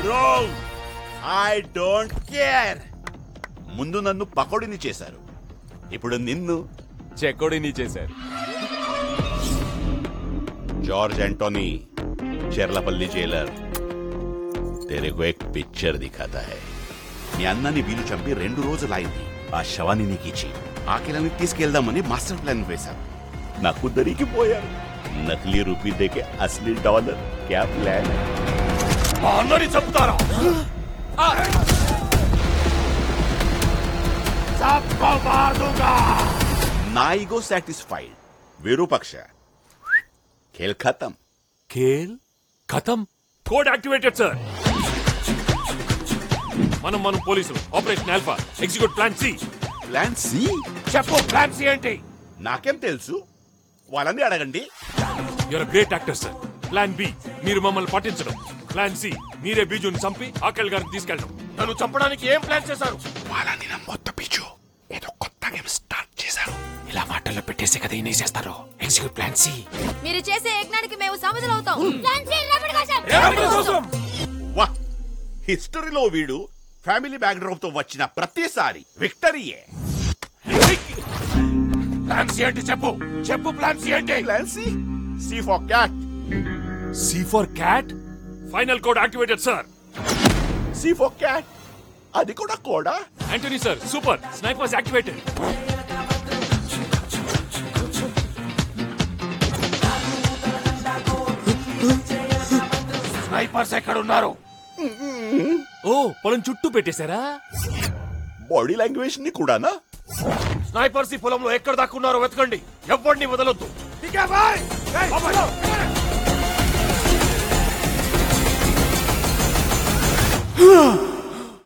wrong I don't care ముందు నన్ను పకోడిని చేశారు ఇప్పుడు నిన్ను చెక్కోడిని చేశారు जॉर्ज एंटोनी చెర్లపల్లి జైలర్ తెరకు ఎక్ పిక్చర్ దిఖాతా హై మీ అన్నని వీలు చంపి రెండు రోజులైంది ఆ శవాన్ని నీకు ఇచ్చి ఆకిలని తీసుకెళ్దామని మాస్టర్ ప్లాన్ వేశారు నాకు దొరికిపోయారు నకిలీ రూపీ దేకే అసలీ డాలర్ క్యా ప్లాన్ మా అన్నని చంపుతారా सबको मार दूंगा నా ఈగో సాటిస్ఫైడ్ విరూపక్ష ఖేల్ ఖతం ఖేల్ ఖతం కోడ్ యాక్టివేటెడ్ సార్ మనం మనం పోలీసులు operation alpha execute plan C plan C చెప్పు ప్లాన్ సి ఏంటి నాకేం తెలుసు వాళ్ళని అడగండి you're great actor sir plan B మీరు మమ్మల్ని పట్టించడం ప్లాన్ సి మీరే బీజుని చంపి ఆకలి గారిని తీసుకెళ్ళడం నన్ను చంపడానికి ఏం ప్లాన్ చేశారు వాళ్ళని నమ్మొద్దు పిచ్చు ఏదో కొత్త గేమ్ స్టార్ట్ చేశారు ఇలా మాటల్లో పెట్టేసి కదా ఈయన చేస్తారు ఎగ్జిక్యూట్ ప్లాన్ సి మీరు చేసే యజ్ఞానికి మేము సముద్రం అవుతాం వా హిస్టరీలో వీడు ఫ్యామిలీ బ్యాక్డ్రాప్ తో వచ్చిన ప్రతిసారి విక్టరీయే ప్లాన్ సి ఏంటి చెప్పు చెప్పు ప్లాన్ సి ఏంటి plan C C for cat C for cat final code activated sir C for cat అది కూడా కోడా Antony sir super snipers activated snipers ఎక్కడ ఉన్నారు ఓ పొలం చుట్టూ పెట్టేశారా బాడీ లాంగ్వేజ్ ని కూడానా స్నైపర్స్ ఈ పొలంలో ఎక్కడ దాక్కున్నారో వెతకండి ఎవరిని వదలొద్దు